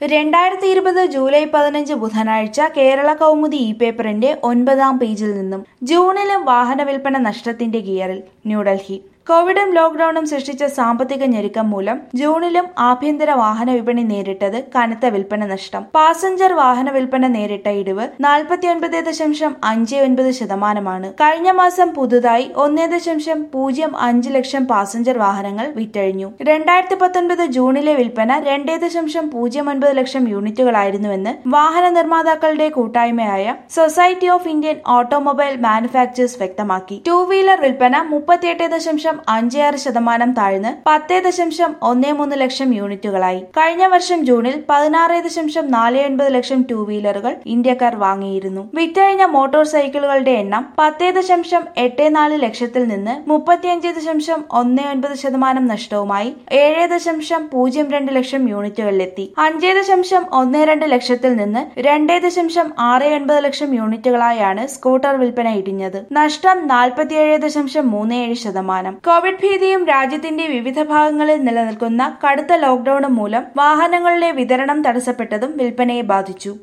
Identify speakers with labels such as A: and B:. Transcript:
A: രണ്ടായിരത്തി ഇരുപത് ജൂലൈ പതിനഞ്ച് ബുധനാഴ്ച കേരള കൗമുദി ഇ പേപ്പറിന്റെ ഒൻപതാം പേജിൽ നിന്നും ജൂണിലും വാഹന വിൽപ്പന നഷ്ടത്തിന്റെ ഗിയറിൽ ന്യൂഡൽഹി കോവിഡും ലോക്ഡൌണും സൃഷ്ടിച്ച സാമ്പത്തിക ഞെരുക്കം മൂലം ജൂണിലും ആഭ്യന്തര വാഹന വിപണി നേരിട്ടത് കനത്ത വിൽപ്പന നഷ്ടം പാസഞ്ചർ വാഹന വിൽപ്പന നേരിട്ട ഇടിവ് നാൽപ്പത്തിയൊൻപത് ദശാംശം അഞ്ച് ഒൻപത് ശതമാനമാണ് കഴിഞ്ഞ മാസം പുതുതായി ഒന്നേ ദശാംശം പൂജ്യം അഞ്ച് ലക്ഷം പാസഞ്ചർ വാഹനങ്ങൾ വിറ്റഴിഞ്ഞു രണ്ടായിരത്തി പത്തൊൻപത് ജൂണിലെ വിൽപ്പന രണ്ടേ ദശാംശം പൂജ്യം ഒൻപത് ലക്ഷം യൂണിറ്റുകളായിരുന്നുവെന്ന് വാഹന നിർമ്മാതാക്കളുടെ കൂട്ടായ്മയായ Society of Indian Automobile Manufacturers വ്യക്തമാക്കി ടൂ വീലർ വിൽപ്പന മുപ്പത്തിയെട്ട് ദശാംശം അഞ്ച് ആറ് ശതമാനം താഴ്ന്ന് പത്ത് ദശാംശം ഒന്നേ മൂന്ന് ലക്ഷം യൂണിറ്റുകളായി കഴിഞ്ഞ വർഷം ജൂണിൽ പതിനാറ് ദശാംശം നാല് ഒൻപത് ലക്ഷം ടൂ വീലറുകൾ ഇന്ത്യക്കാർ വാങ്ങിയിരുന്നു വിറ്റഴിഞ്ഞ മോട്ടോർ സൈക്കിളുകളുടെ എണ്ണം പത്ത് ദശാംശം എട്ട് നാല് ലക്ഷത്തിൽ നിന്ന് മുപ്പത്തിയഞ്ച് ദശാംശം ഒന്ന് ഒൻപത് ശതമാനം നഷ്ടവുമായി ഏഴ് ദശാംശം പൂജ്യം രണ്ട് ലക്ഷം യൂണിറ്റുകളിലെത്തി അഞ്ച് ദശാംശം ഒന്ന് രണ്ട് ലക്ഷത്തിൽ നിന്ന് രണ്ട് ദശാംശം ആറ് ഒൻപത് ലക്ഷം യൂണിറ്റുകളായാണ് സ്കൂട്ടർ വിൽപ്പന ഇടിഞ്ഞത് നഷ്ടം നാൽപ്പത്തിയേഴ് ദശാംശം മൂന്ന് ഏഴ് ശതമാനം കോവിഡ് ഭീതിയും രാജ്യത്തിന്റെ വിവിധ ഭാഗങ്ങളിൽ നിലനിൽക്കുന്ന കടുത്ത ലോക്ഡൌണും മൂലം വാഹനങ്ങളുടെ വിതരണം തടസ്സപ്പെട്ടതും വിൽപ്പനയെ ബാധിച്ചു